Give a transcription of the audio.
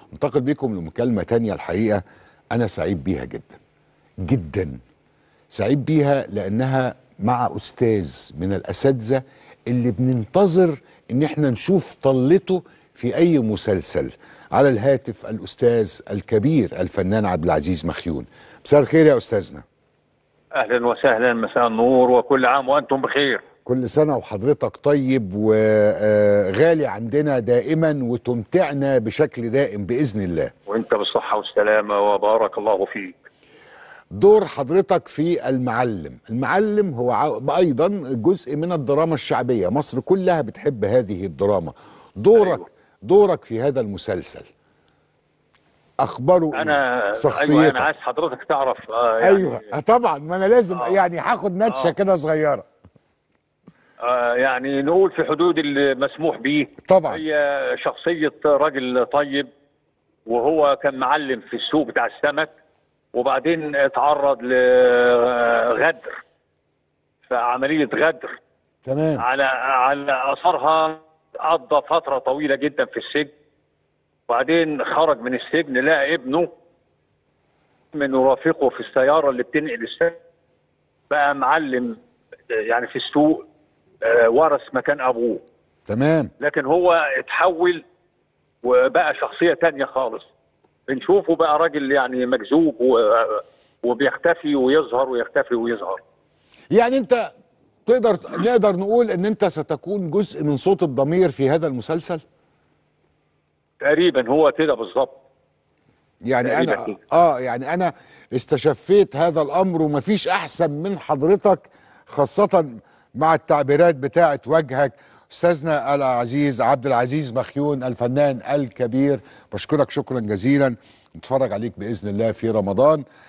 انتقل بيكم لمكالمه تانية الحقيقه انا سعيد بيها جدا جدا سعيد بيها لانها مع استاذ من الاساتذه اللي بننتظر ان احنا نشوف طلته في اي مسلسل على الهاتف الاستاذ الكبير الفنان عبد العزيز مخيون مساء الخير يا استاذنا اهلا وسهلا مساء النور وكل عام وانتم بخير كل سنة وحضرتك طيب وغالي عندنا دائما وتمتعنا بشكل دائم بإذن الله وانت بالصحه والسلامه وبارك الله فيك دور حضرتك في المعلم المعلم هو ع- أيضا جزء من الدراما الشعبية مصر كلها بتحب هذه الدراما دورك أيوة. دورك في هذا المسلسل أخباره انا إيه؟ ايوه شخصيتك انا عايز حضرتك تعرف آه يعني أيوة آه طبعا ما أنا لازم آه. يعني هاخد نتشة آه. كده صغيرة آه يعني نقول في حدود المسموح به طبعا هي شخصيه راجل طيب وهو كان معلم في السوق بتاع السمك وبعدين اتعرض لغدر فعمليه غدر تمام على على اثرها قضى فتره طويله جدا في السجن وبعدين خرج من السجن لقى ابنه من يرافقه في السياره اللي بتنقل السجن بقى معلم يعني في السوق آه، ورث مكان ابوه تمام لكن هو اتحول وبقى شخصيه تانية خالص بنشوفه بقى راجل يعني مجذوب و- وبيختفي ويظهر ويختفي ويظهر يعني انت تقدر نقدر نقول ان انت ستكون جزء من صوت الضمير في هذا المسلسل تقريبا هو كده بالظبط يعني تقريبا انا كده. اه يعني انا استشفيت هذا الامر ومفيش احسن من حضرتك خاصة مع التعبيرات بتاعه وجهك استاذنا العزيز عبد العزيز مخيون الفنان الكبير بشكرك شكرا جزيلا نتفرج عليك باذن الله في رمضان